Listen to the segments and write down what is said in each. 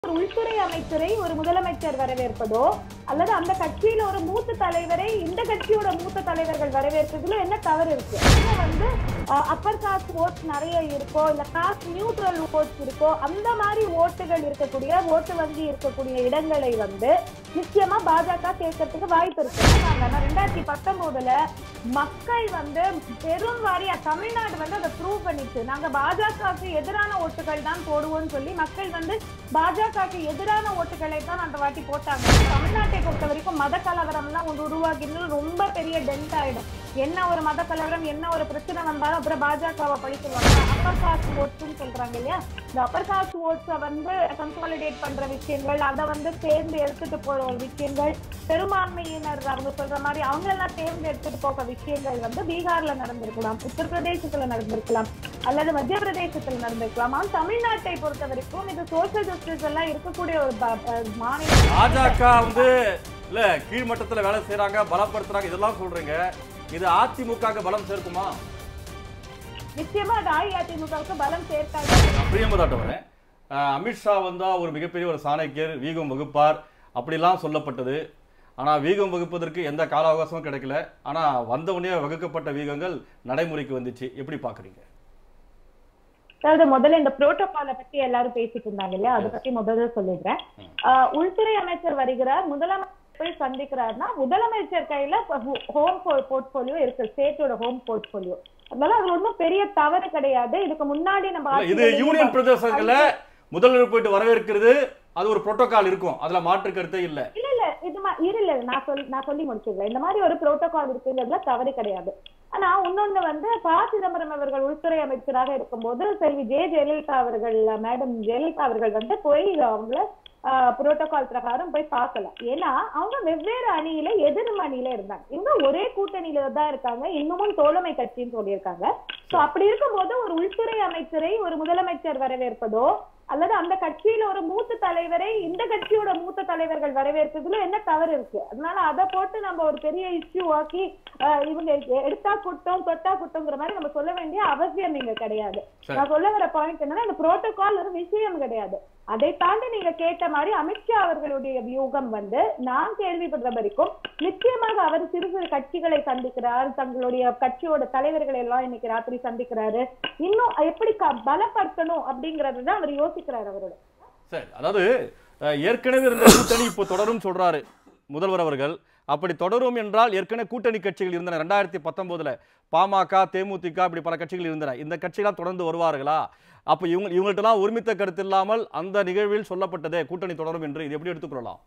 ஒரு உள்துறை அமைச்சரை ஒரு முதலமைச்சர் வரவேற்பதோ அல்லது அந்த கட்சியில ஒரு மூத்த தலைவரை இந்த கட்சியோட மூத்த தலைவர்கள் வரவேற்பதுல என்ன தவறு இருக்கு இதுல வந்து அப்பர் காஸ்ட் ஓட்ஸ் நிறைய இருக்கோ இல்ல காஸ்ட் நியூட்ரல் ஓட்ஸ் இருக்கோ அந்த மாதிரி ஓட்டுகள் இருக்கக்கூடிய ஓட்டு வங்கி இருக்கக்கூடிய இடங்களை வந்து நிச்சயமா பாஜக கேட்கறதுக்கு வாய்ப்பு இருக்கு ஆனா ரெண்டாயிரத்தி பத்தொன்பதுல மக்கள் வந்து பெரும் வாரியா தமிழ்நாடு வந்து அதை ப்ரூவ் பண்ணிச்சு நாங்க பாஜகவுக்கு எதிரான ஓட்டுகள் தான் போடுவோம்னு சொல்லி மக்கள் வந்து பாஜகவுக்கு எதிரான ஓட்டுகளை தான் அந்த வாட்டி போட்டாங்க தமிழ்நாட்டை பொறுத்த வரைக்கும் மத கலவரம் எல்லாம் ஒன்று உருவாக்கினது ரொம்ப பெரிய டென்ட் ஆயிடும் என்ன ஒரு மத கலவரம் என்ன ஒரு பிரச்சனை வந்தாலும் அப்புறம் பாஜகவை படிச்சுருவாங்க அப்பர் காஸ்ட் ஓட்ஸ்ன்னு சொல்றாங்க இல்லையா இந்த அப்பர் காஸ்ட் ஓட்ஸை வந்து கன்சாலிடேட் பண்ற விஷயங்கள் அதை வந்து சேர்ந்து எடுத்துட்டு போற ஒரு விஷயங்கள் பெரும்பான்மையினர் அவங்க சொல்ற மாதிரி அவங்க எல்லாம் சேர்ந்து எடுத்துட்டு போக விஷயங்கள் வந்து பீகார்ல நடந்திருக்கலாம் உத்தரப்பிரதேசத்துல நடந்திருக்கலாம் அல்லது மத்திய பிரதேசத்துல நடந்திருக்கலாம் ஆனால் தமிழ்நாட்டை பொறுத்த வரைக்கும் இது சோசியல் ஜஸ்டிஸ் எல்லாம் இருக்கக்கூடிய ஒரு ப- ப- மாநிலம் பாஜக வந்து இல்ல கீழ்மட்டத்துல வேலை செய்றாங்க பலப்படுத்துறாங்க இதெல்லாம் சொல்றீங்க இது அதிமுக பலம் சேர்க்குமா நிச்சயமா அது அஇஅதிமுகவுக்கு பலம் சேர்க்காது பிரியமதாட்ட வரேன் அஹ், அமித்ஷா வந்தா ஒரு மிகப்பெரிய ஒரு சாணக்கியர் வீகம் வகுப்பார் அப்படிலாம் சொல்லப்பட்டது ஆனா வீகம் வகுப்பதற்கு எந்த கால அவகாசமும் கிடைக்கல ஆனா வந்தவுடனே வகுக்கப்பட்ட வீகங்கள் நடைமுறைக்கு வந்துச்சு எப்படி பாக்குறீங்க அதாவது முதல்ல இந்த புரோட்டோகாலை பத்தி எல்லாரும் பேசிட்டு இருந்தாங்க இல்லையா அதை பத்தி முதல்ல சொல்லிடுறேன் ஆஹ் உள்துறை அமைச்சர் வருகிறார் முதலமைச்சர் போய் சந்திக்கிறாருன்னா முதலமைச்சர் கையில ஹோம் போர்ட்போலியோ இருக்கு ஸ்டேட்டோட ஹோம் போர்ட்போலியோ அதனால அது ஒண்ணும் பெரிய தவறு கிடையாது இதுக்கு முன்னாடி நம்ம இல்ல, இது ஆட்சிகளிலும் யூனியன் பிரதேசங்கள்ல முதல்வர் போயிட்டு வரவேற்கிறது அது ஒரு புரோட்டோகால் இருக்கும் அதுல மாற்று கருத்தே இல்ல இல்ல இல்ல இது மா- இரு இல்ல நான் சொல்லி நான் சொல்லி முடிச்சுக்கிறேன் இந்த மாதிரி ஒரு புரோட்டோகால் இருக்குங்கிறதுல தவறு கிடையாது ஆனா இன்னொன்னு வந்து ப சிதம்பரம் அவர்கள் உள்துறை அமைச்சராக இருக்கும்போது செல்வி ஜெய ஜெயலலிதா அவர்கள் மேடம் ஜெயலலிதா அவர்கள் வந்து போய் அவங்கள புரோட்டோகால் பிரகாரம் போய் பார்க்கல ஏன்னா அவங்க வெவ்வேறு அணியில எதிரும் அணியில இருந்தாங்க இவங்க ஒரே கூட்டணியில தான் இருக்காங்க இன்னமும் தோழமை கட்சின்னு சொல்லியிருக்காங்க சோ அப்படி இருக்கும்போது ஒரு உள்துறை அமைச்சரை ஒரு முதலமைச்சர் வரவேற்பதோ அல்லது அந்த கட்சியில ஒரு மூத்த தலைவரை இந்த கட்சியோட மூத்த தலைவர்கள் வரவேற்பதுல என்ன தவறு இருக்கு அதனால அதை போட்டு நம்ம ஒரு பெரிய இஷ்யூ ஆக்கி ஆஹ், இவங்க எ- எடுத்தா குட்டம் தொட்டா குட்டங்கிற மாதிரி நம்ம சொல்ல வேண்டிய அவசியம் இங்க கிடையாது சரி. நான் சொல்ல வர பாயிண்ட் என்னன்னா இந்த புரோட்டோகால் ஒரு விஷயம் கிடையாது அதை தாண்டி நீங்க கேட்ட மாதிரி அமித்ஷா அவர்களுடைய வியூகம் வந்து நான் கேள்விப்படுற வரைக்கும் நிச்சயமாக அவர் சிறு சிறு கட்சிகளை சந்திக்கிறார் தங்களுடைய கட்சியோட தலைவர்களை எல்லாம் இன்னைக்கு ராத்திரி சந்திக்கிறாரு இன்னும் எப்படி க- பலப்படுத்தணும் அப்படிங்கறது தான் அவர் யோசிக்கிறார் அவரோட சரி அதாவது அஹ், ஏற்கனவே இருந்த கூட்டணி இப்போ தொடரும் சொல்றாரு முதல்வர் அவர்கள் அப்படி தொடரும் என்றால் ஏற்கனவே கூட்டணி கட்சிகள் இருந்தன ரெண்டாயிரத்தி பத்தொன்பதுல பாமக தேமுதிக இப்படி பல கட்சிகள் இருந்தன இந்த கட்சிகளாம் தொடர்ந்து வருவார்களா அப்போ இவங்க இவங்கள்ட்டலாம் ஒருமித்த கருத்து இல்லாமல் அந்த நிகழ்வில் சொல்லப்பட்டதே கூட்டணி தொடரும் என்று இது எப்படி எடுத்துக்கொள்ளலாம்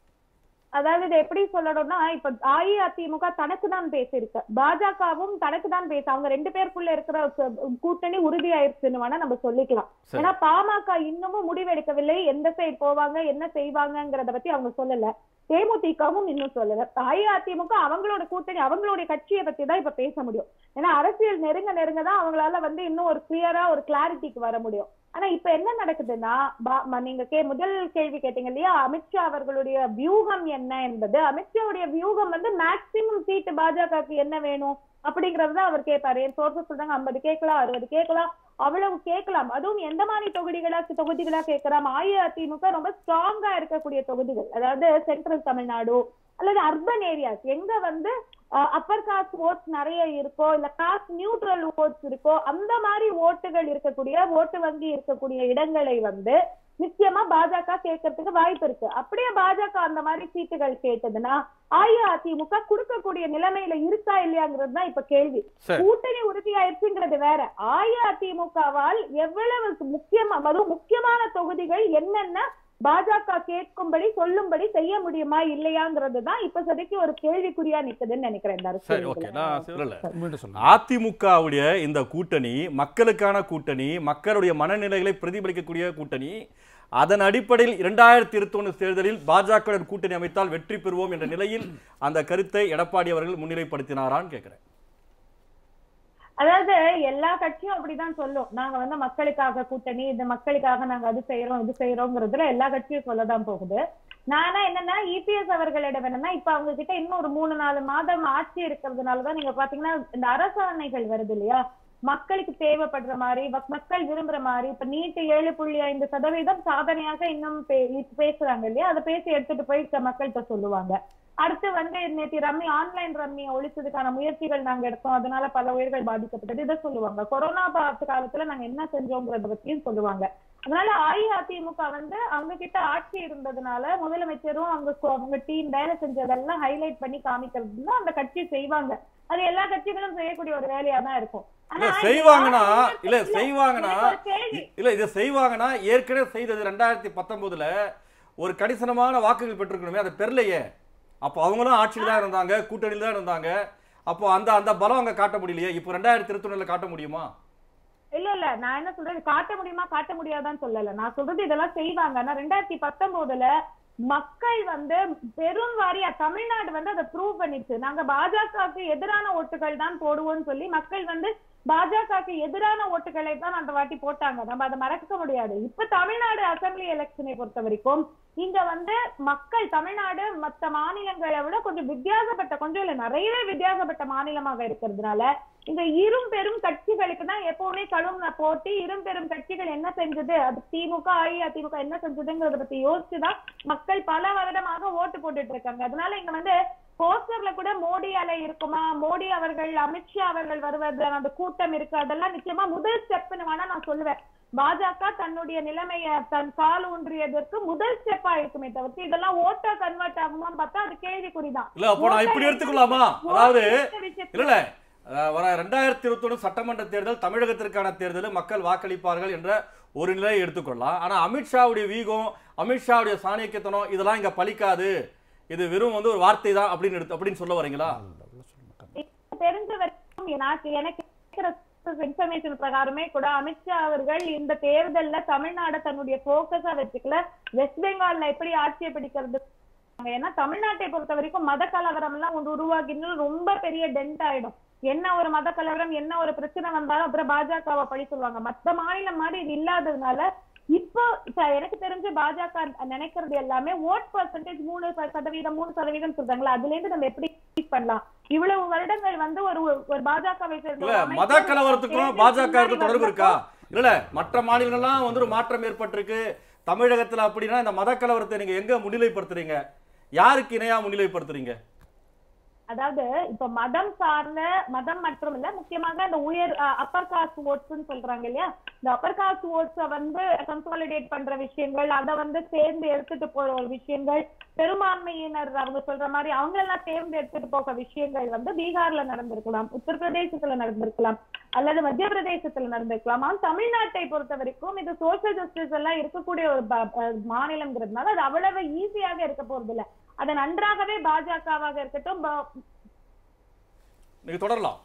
அதாவது இது எப்படி சொல்லணும்னா இப்ப அஇஅதிமுக தனக்கு தான் பேசியிருக்கு பாஜகவும் தனக்கு தான் பேச அவங்க ரெண்டு பேருக்குள்ள இருக்கிற ச- கூட்டணி உறுதியாயிருச்சுன்னு வேணா நம்ம சொல்லிக்கலாம் சரி. ஏன்னா பாமக இன்னமும் முடிவெடுக்கவில்லை எந்த சைடு போவாங்க என்ன செய்வாங்கங்கிறத பத்தி அவங்க சொல்லல தேமுதிகவும் இன்னும் சொல்லல அஇஅதிமுக அவங்களோட கூட்டணி அவங்களுடைய கட்சியை பத்தி தான் இப்ப பேச முடியும் ஏன்னா அரசியல் நெருங்க நெருங்க தான் அவங்களால வந்து இன்னும் ஒரு கிளியரா ஒரு கிளாரிட்டிக்கு வர முடியும் ஆனா இப்ப என்ன நடக்குதுன்னா பா- ம- நீங்க கே முதல் கேள்வி கேட்டீங்க இல்லையா அமித்ஷா அவர்களுடைய வியூகம் என்ன என்பது அமித்ஷாவுடைய வியூகம் வந்து மேக்சிமம் சீட்டு பாஜகவுக்கு என்ன வேணும் அப்படிங்கறத அவர் கேட்பாரு என் சோர்சஸ் சொல்றாங்க ஐம்பது கேட்கலாம் அறுபது கேட்கலாம் அவ்வளவு கேட்கலாம் அதுவும் எந்த மாதிரி தொகுதிகளா தொகுதிகளா கேட்கலாம் அஇஅதிமுக ரொம்ப ஸ்ட்ராங்கா இருக்கக்கூடிய தொகுதிகள் அதாவது சென்ட்ரல் தமிழ்நாடு அல்லது அர்பன் ஏரியாஸ் எங்க வந்து அப்பர் காஸ்ட் ஓட்ஸ் நிறைய இருக்கோ இல்ல காஸ்ட் நியூட்ரல் ஓட்ஸ் இருக்கோ அந்த மாதிரி ஓட்டுகள் இருக்கக்கூடிய ஓட்டு வங்கி இருக்கக்கூடிய இடங்களை வந்து நிச்சயமா பாஜக கேட்கறதுக்கு வாய்ப்பு இருக்கு அப்படியே பாஜக அந்த மாதிரி சீட்டுகள் கேட்டதுன்னா அஇஅதிமுக கொடுக்கக்கூடிய நிலைமையில இருக்கா இல்லையாங்கிறது தான் இப்ப கேள்வி சரி. கூட்டணி உறுதியாயிருச்சுங்கிறது வேற அஇஅதிமுகவால் எவ்வளவு முக்கியமா அதுவும் முக்கியமான தொகுதிகள் என்னென்ன பாஜக கேட்கும்படி சொல்லும்படி செய்ய முடியுமா இல்லையாங்கிறது தான் இப்ப சதைக்கு ஒரு கேள்விக்குறியா நிக்குதுன்னு நினைக்கிறேன் இந்த சரி அரசியல் ஓகே இதுல. நான் சொல்லல மீண்டும் சொல்லுங்க அதிமுகவுடைய இந்த கூட்டணி மக்களுக்கான கூட்டணி மக்களுடைய மனநிலைகளை பிரதிபலிக்கக்கூடிய கூட்டணி அதன் அடிப்படையில் இரண்டாயிரத்தி இருபத்தி தேர்தலில் பாஜக கூட்டணி அமைத்தால் வெற்றி பெறுவோம் என்ற நிலையில் அந்த கருத்தை எடப்பாடி அவர்கள் முன்னிலைப்படுத்தினாரான்னு கேட்கிறேன் அதாவது எல்லா கட்சியும் அப்படிதான் சொல்லும் நாங்க வந்து மக்களுக்காக கூட்டணி இந்த மக்களுக்காக நாங்க அது செய்யறோம் இது செய்யறோங்கிறதுல எல்லா கட்சியும் சொல்லதான் போகுது நானா என்னன்னா இபிஎஸ் அவர்களிடம் என்னன்னா இப்ப அவங்க கிட்ட இன்னும் ஒரு மூணு நாலு மாதம் ஆட்சி இருக்கிறதுனாலதான் நீங்க பாத்தீங்கன்னா இந்த அரசாணைகள் வருது இல்லையா மக்களுக்கு தேவைப்படுற மாதிரி மக்- மக்கள் விரும்புற மாதிரி இப்ப நீட்டு ஏழு புள்ளி ஐந்து சதவீதம் சாதனையாக இன்னும் பே- இப்ப பேசுறாங்க இல்லையா அதை பேசி எடுத்துட்டு போய் க- மக்கள்கிட்ட சொல்லுவாங்க அடுத்து வந்து நேற்று ரம்மி ஆன்லைன் ரம்மியை ஒழிச்சதுக்கான முயற்சிகள் நாங்க எடுத்தோம் அதனால பல உயிர்கள் பாதிக்கப்பட்டது இதை சொல்லுவாங்க கொரோனா பாத்து காலத்துல நாங்க என்ன செஞ்சோங்கிறத பத்தியும் சொல்லுவாங்க அதனால அஇஅதிமுக வந்து அவங்க கிட்ட ஆட்சி இருந்ததுனால முதலமைச்சரும் அவங்க கொ- அவங்க டீம் வேலை செஞ்சதெல்லாம் ஹைலைட் பண்ணி காமிக்கிறது தான் அந்த கட்சி செய்வாங்க அது எல்லா கட்சிகளும் செய்யக்கூடிய ஒரு வேலையா தான் இருக்கும் ஆனா இல்ல செய்வாங்கன்னா யாரும் இல்ல இல்ல, செய்வாங்கன்னா எனக்கு ஒரு கேள்வி இல்ல இதை செய்வாங்கன்னா ஏற்கனவே செய்தது ரெண்டாயிரத்தி பத்தொன்பதுல ஒரு கணிசனமான வாக்குகள் பெற்றிருக்கணுமே அதை பெறலையே அப்போ அவங்களும் ஆட்சியில் தான் இருந்தாங்க கூட்டணியில் தான் இருந்தாங்க அப்போ அந்த அந்த பலம் அங்க காட்ட முடியலையே இப்போ ரெண்டாயிரத்தி இருபத்தி காட்ட முடியுமா இல்ல இல்ல நான் என்ன சொல்றது காட்ட முடியுமா காட்ட முடியாதான்னு சொல்லல நான் சொல்றது இதெல்லாம் செய்வாங்க ஆனா ரெண்டாயிரத்தி பத்தொன்பதுல மக்கள் வந்து பெரும் வாரியா தமிழ்நாடு வந்து அதை ப்ரூவ் பண்ணிச்சு நாங்க பாஜகவுக்கு எதிரான ஓட்டுகள் தான் போடுவோம்னு சொல்லி மக்கள் வந்து பாஜகவுக்கு எதிரான ஓட்டுகளை தான் அந்த வாட்டி போட்டாங்க நம்ம அதை மறக்க முடியாது இப்ப தமிழ்நாடு அசெம்பிளி எலெக்ஷனை பொறுத்த வரைக்கும் இங்க வந்து மக்கள் தமிழ்நாடு மத்த மாநிலங்களை விட கொஞ்சம் வித்தியாசப்பட்ட கொஞ்சம் இல்ல நிறையவே வித்தியாசப்பட்ட மாநிலமாக இருக்கிறதுனால இந்த இரும் பெரும் கட்சிகளுக்கு தான் எப்பவுமே கடும் போட்டி இரும் பெரும் கட்சிகள் என்ன செஞ்சது அது திமுக அஇஅதிமுக என்ன செஞ்சதுங்கிறத பத்தி யோசிச்சுதான் மக்கள் பல வருடமாக ஓட்டு போட்டுட்டு இருக்காங்க அதனால இங்க வந்து போஸ்டர்ல கூட மோடி அலை இருக்குமா மோடி அவர்கள் அமித்ஷா அவர்கள் வருவது அந்த கூட்டம் இருக்கு அதெல்லாம் நிச்சயமா முதல் ஸ்டெப்னு வேணா நான் சொல்லுவேன் பாஜக தன்னுடைய நிலைமைய தன் கால் ஊன்றியதற்கு முதல் ஸ்டெப்பா இருக்குமே தவிர்த்து இதெல்லாம் ஓட்டா கன்வெர்ட் ஆகுமான்னு பார்த்தா அது கேள்விக்குறிதான் இல்ல அப்போ நான் இப்படி எடுத்துக்கலாமா அதாவது இல்ல இல்ல அஹ், வர ரெண்டாயிரத்தி இருபத்தொன்னு சட்டமன்ற தேர்தல் தமிழகத்திற்கான தேர்தல் மக்கள் வாக்களிப்பார்கள் என்ற ஒரு நிலையை எடுத்துக்கொள்ளலாம் ஆனா அமித்ஷாவுடைய வீகம் அமித்ஷாவுடைய சாணக்கியத்தனம் இதெல்லாம் இங்க பலிக்காது இது வெறும் வந்து ஒரு வார்த்தை தான் அப்படின்னு எடுத்து அப்படின்னு சொல்ல வரீங்களா தெரிஞ்ச வரைக்கும் எனக்கு எனக்கு இன்ஃபர்மேஷன் பிரகாரமே கூட அமித்ஷா அவர்கள் இந்த தேர்தல்ல தமிழ்நாடு தன்னுடைய போக்கஸா வச்சுக்கல வெஸ்ட் பெங்கால்ல எப்படி ஆட்சியை பிடிக்கிறது ஏன்னா தமிழ்நாட்டை பொறுத்த வரைக்கும் மத கலவரம் எல்லாம் ஒன்று உருவாகின்னு ரொம்ப பெரிய டென்ட் ஆயிடும் என்ன ஒரு மத கலவரம் என்ன ஒரு பிரச்சனை வந்தாலும் அப்புறம் பாஜகவை பழி சொல்லுவாங்க மத்த மாநிலம் மாதிரி இது இல்லாததுனால இப்போ ச- எனக்கு தெரிஞ்சு பாஜக நினைக்கிறது எல்லாமே ஓட் பர்சன்டேஜ் மூணு ச- சதவீதம் மூணு சதவீதம் சொல்றாங்களா அதுல இருந்து நம்ம எப்படி beat பண்ணலாம் இவ்வளவு வருடங்கள் வந்து ஒரு ஒரு பாஜகவை சேர்ந்த இல்ல ஒரு அமைச்சர் மத கலவரத்துக்கும் தேர்தலுக்கு பாஜக முன்னாடி தொடர்பு இருக்கா வந்தப்போ இல்ல இல்ல மற்ற மாநிலங்கள்லாம் வந்து ஒரு மாற்றம் ஏற்பட்டிருக்கு தமிழகத்துல அப்படின்னா இந்த மத கலவரத்தை நீங்க எங்க முன்னிலைப்படுத்துறீங்க யாருக்கு இணையா முன்னிலைப்படுத்துறீங்க அதாவது இப்ப மதம் சார்ந்த மதம் மட்டும் இல்ல முக்கியமாக இந்த உயர் அப்பர் காஸ்ட் ஓட்ஸ்ன்னு சொல்றாங்க இல்லையா இந்த அப்பர் காஸ்ட் ஓட்ஸ வந்து கன்சாலிடேட் பண்ற விஷயங்கள் அதை வந்து சேர்ந்து எடுத்துட்டு போற ஒரு விஷயங்கள் பெரும்பான்மையினர் அவங்க சொல்ற மாதிரி அவங்க எல்லாம் சேர்ந்து எடுத்துட்டு போக விஷயங்கள் வந்து பீகார்ல நடந்திருக்கலாம் உத்தரப்பிரதேசத்துல நடந்திருக்கலாம் அல்லது மத்திய பிரதேசத்துல நடந்திருக்கலாம் ஆனா தமிழ்நாட்டை பொறுத்த வரைக்கும் இது சோசியல் ஜஸ்டிஸ் எல்லாம் இருக்கக்கூடிய ஒரு ப- ப- மாநிலங்கிறதுனால அது அவ்வளவு ஈஸியாக இருக்க போறது இல்ல அதை நன்றாகவே பாஜகவாக இருக்கட்டும் ப- நீங்க தொடரலாம்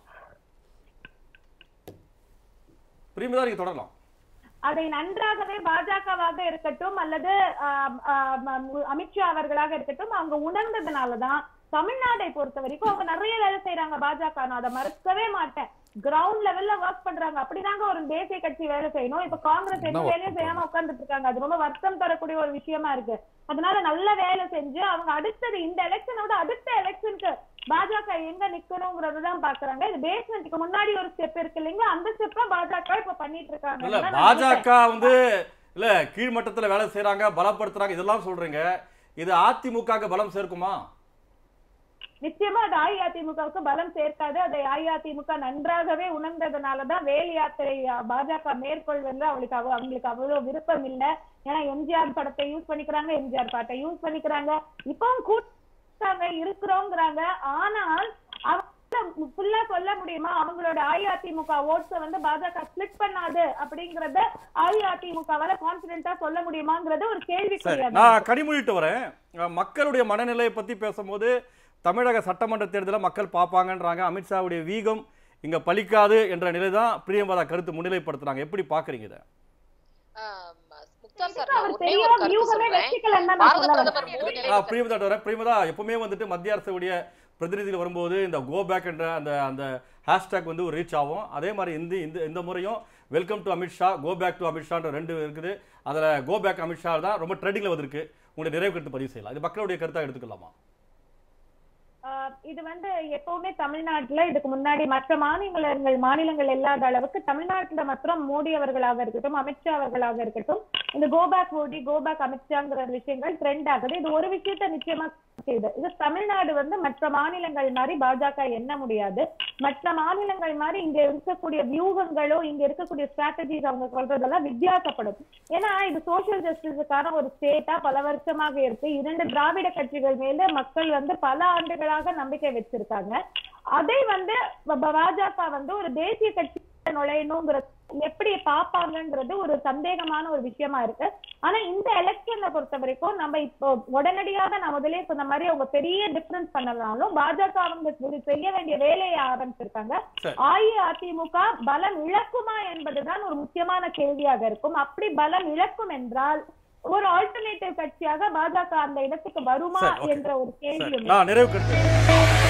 பிரியமதா நீங்க தொடரலாம் அதை நன்றாகவே பாஜகவாக இருக்கட்டும் அல்லது ஆம், ஆம், ஆம், அமித்ஷா அவர்களாக இருக்கட்டும் அவங்க உணர்ந்ததுனாலதான் தமிழ்நாட்டை பொறுத்த வரைக்கும் அவங்க நிறைய வேலை செய்யறாங்க பாஜக நான் அதை மறுக்கவே மாட்டேன் கிரவுண்ட் லெவல்ல ஒர்க் பண்றாங்க அப்படிதாங்க ஒரு தேசிய கட்சி வேலை செய்யணும் இப்ப காங்கிரஸ் எந்த வேலையும் செய்யாம உட்கார்ந்துட்டு இருக்காங்க அது ரொம்ப வருத்தம் தரக்கூடிய ஒரு விஷயமா இருக்கு அதனால நல்ல வேலை செஞ்சு அவங்க அடுத்தது இந்த எலெக்ஷனோட அடுத்த எலெக்ஷனுக்கு பாஜக எங்க நிக்கணுங்கிறதுதான் பாக்குறாங்க இது பேஸ்மெண்ட்டுக்கு முன்னாடி ஒரு ஸ்டெப் இருக்கு இல்லைங்களா அந்த ஸ்டெப் தான் பாஜக இப்ப பண்ணிட்டு இருக்காங்க இல்ல அதுதான் நான் நினைக்கிறேன். பாஜக வந்து இல்ல கீழ்மட்டத்துல வேலை செய்றாங்க பலப்படுத்துறாங்க இதெல்லாம் சொல்றீங்க இது அதிமுகக்கு பலம் சேர்க்குமா நிச்சயமா அது அஇஅதிமுகவுக்கு பலம் சேர்க்காது அதை அஇஅதிமுக நன்றாகவே உணர்ந்ததுனாலதான் வேல் யாத்திரை அஹ், பாஜக மேற்கொள்வது அவளுக்கு அவ- அவங்களுக்கு அவ்வளவு விருப்பம் இல்ல ஏன்னா எம்ஜிஆர் படத்தை யூஸ் பண்ணிக்கிறாங்க எம்ஜிஆர் பாட்டை யூஸ் பண்ணிக்கிறாங்க இப்பவும் கூட்டாங்க இருக்கிறோங்கிறாங்க ஆனால் அவங்க ஃபுல்லா சொல்ல முடியுமா அவங்களோட அஇஅதிமுக ஓட்ஸ வந்து பாஜக ஸ்பிளிட் பண்ணாது அப்படிங்கறத அஇஅதிமுகவால கான்பிடென்டா சொல்ல முடியுமாங்கிறது ஒரு சரி கேள்விக்குறியா நான் கனிமொழிட்டு வரேன் அஹ், மக்களுடைய மனநிலையை பத்தி பேசும்போது தமிழக சட்டமன்ற தேர்தலை மக்கள் பார்ப்பாங்கன்றாங்க அமித்ஷாவுடைய வீகம் இங்க பலிக்காது என்ற நிலை தான் பிரியம்பதா கருத்து முன்னிலைப்படுத்துறாங்க எப்படி பாக்குறீங்க இதை ஆம், முக்தார் சார் அவர் நான் ஒரே பெரிய ஒரு கருத்து வியூகமே சொல்றேன் வச்சுக்கலன்னு தான் நான் பாரத சொல்ல வரேன். பிரதமர் மோடி ஆ, பிரியமதா வரேன் பிரியமதா எப்பவுமே வந்துட்டு மத்திய அரசுடைய பிரதிநிதிகள் வரும்போது இந்த கோ பேக் என்ற அந்த அந்த ஹேஷ்டேக் வந்து ஒரு ரீச் ஆகும் அதே மாதிரி இந்த இந்த இந்த முறையும் welcome to Amit Shah go back to அமித்ஷான்ற ரெண்டு இருக்குது அதில் கோ பேக் அமித்ஷா தான் ரொம்ப ட்ரெண்டிங்கில் வந்திருக்கு உங்களுடைய நிறைவு கருத்து பதிவு செய்யலாம் இது மக்களுடைய கருத்தாக எடுத்துக்கலாமா ஆஹ் இது வந்து எப்பவுமே தமிழ்நாட்டுல இதுக்கு முன்னாடி மற்ற மாநிலங்கள் மாநிலங்கள் இல்லாத அளவுக்கு தமிழ்நாட்டுல மாத்திரம் மோடி அவர்களாக இருக்கட்டும் அமித்ஷா அவர்களாக இருக்கட்டும் இந்த கோபேக் மோடி கோபேக் அமித்ஷாங்கிற விஷயங்கள் ட்ரெண்ட் ஆகுது இது ஒரு விஷயத்த நிச்சயமா செய்யுது இது தமிழ்நாடு வந்து மற்ற மாநிலங்கள் மாதிரி பாஜக எண்ண முடியாது மற்ற மாநிலங்கள் மாதிரி இங்க இருக்கக்கூடிய வியூகங்களோ இங்க இருக்கக்கூடிய ஸ்ட்ராட்டஜிஸ் அவங்க சொல்றதெல்லாம் வித்தியாசப்படும் ஏன்னா இது சோசியல் ஜஸ்டிஸுக்கான ஒரு ஸ்டேட்டா பல வருஷமாக இருக்கு இரண்டு திராவிட கட்சிகள் மேல மக்கள் வந்து பல ஆண்டுகளாக நம்பிக்கை வச்சிருக்காங்க அதை வந்து ப- ப- பாஜக வந்து ஒரு தேசிய கட்சி நுழையணுங்கிற எப்படி பாப்பாங்கன்றது ஒரு சந்தேகமான ஒரு விஷயமா இருக்கு ஆனா இந்த எலெக்ஷனை பொறுத்த வரைக்கும் நம்ம இப்போ உடனடியாக நான் முதலே சொன்ன மாதிரி அவங்க பெரிய டிஃபரன்ஸ் பண்ணலாலும் பாஜக அவங்க ஒரு செய்ய வேண்டிய வேலையை ஆரம்பிச்சிருக்காங்க சரி. அஇஅதிமுக பலம் இழக்குமா என்பதுதான் ஒரு முக்கியமான கேள்வியாக இருக்கும் அப்படி பலம் இழக்கும் என்றால் ஒரு ஆல்டர்னேட்டிவ் கட்சியாக பாஜக அந்த இடத்துக்கு வருமா சரி, okay. என்ற ஒரு கேள்வி சரி, நான் நிறைவு கருத்து